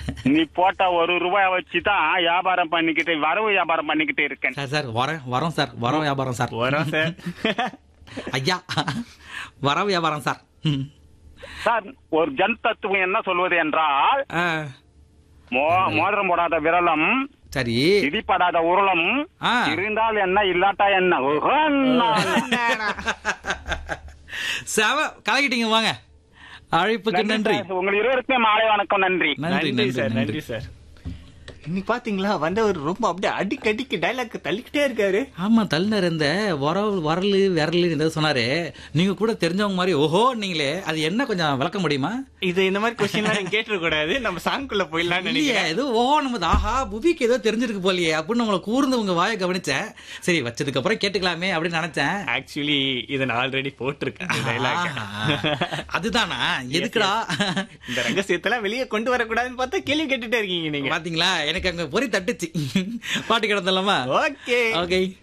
நீ போட்ட ஒரு ரூபாய் வச்சு தான் வியாபாரம் பண்ணிக்கிட்டு வரவு வியாபாரம் பண்ணிக்கிட்டு இருக்கேன் சார் சார் வரேன் வரோம் சார் வரோம் வியாபாரம் சார் வரோம் சார் ஐயா வர வியாபாரம் சார் ம். சார் ஒரு ஜன் தத்துவம் என்ன சொல்வது என்றால் ஆ, மோ மோதிரம் போடாத விரலம் சரி இடிப்படாத உருளம் ஆ. இருந்தால் என்ன இல்லாட்டா என்ன உகன்னா. செவ கலக்கிட்டீங்க வாங்க அழைப்புக்கு நன்றி சார். உங்கள் இருவருக்கும் மாலை வணக்கம் நன்றி நன்றி நன்றி சார் நன்றி நன்றி சார் இன்னைக்கு பாத்தீங்களா வந்தவர் ரொம்ப அப்படியே அடிக்கு அடிக்கு டைலாக் தள்ளிக்கிட்டே இருக்காரு ஆமா தள்ளினர் இந்த வரல் வரலு விரலு ஏதோ சொன்னாரு நீங்க கூட தெரிஞ்சவங்க மாதிரி ஓஹோ நீங்களே அது என்ன கொஞ்சம் விளக்க முடியுமா இது இந்த மாதிரி கொஸ்டின் நீங்க கேட்டுற கூடாது நம்ம சாங்குக்குள்ள போயிடலாம்னு இல்லையே நினைக்கிறேன் ஏதோ ஓஹோ நம்ம ஆஹா புவிக்கு ஏதோ தெரிஞ்சிருக்கு போலியே அப்படின்னு உங்களை கூர்ந்து உங்க வாயை கவனிச்சேன் சரி வச்சதுக்கு அப்புறம் கேட்டுக்கலாமே அப்படின்னு நினைச்சேன் ஆக்சுவலி இதை நான் ஆல்ரெடி போட்டிருக்கேன் டைலாக் ஆஹா. அதுதானா எதுக்குடா இந்த ரகசியத்தெல்லாம் வெளியே கொண்டு வரக்கூடாதுன்னு பார்த்தா கேள்வி கேட்டுட்டே இருக்கீங்க நீங்க பாத்தீங்களா எனக்கு அங்க பொறி தட்டுச்சு பாட்டு கிடந்தலாமா ஓகே ஓகே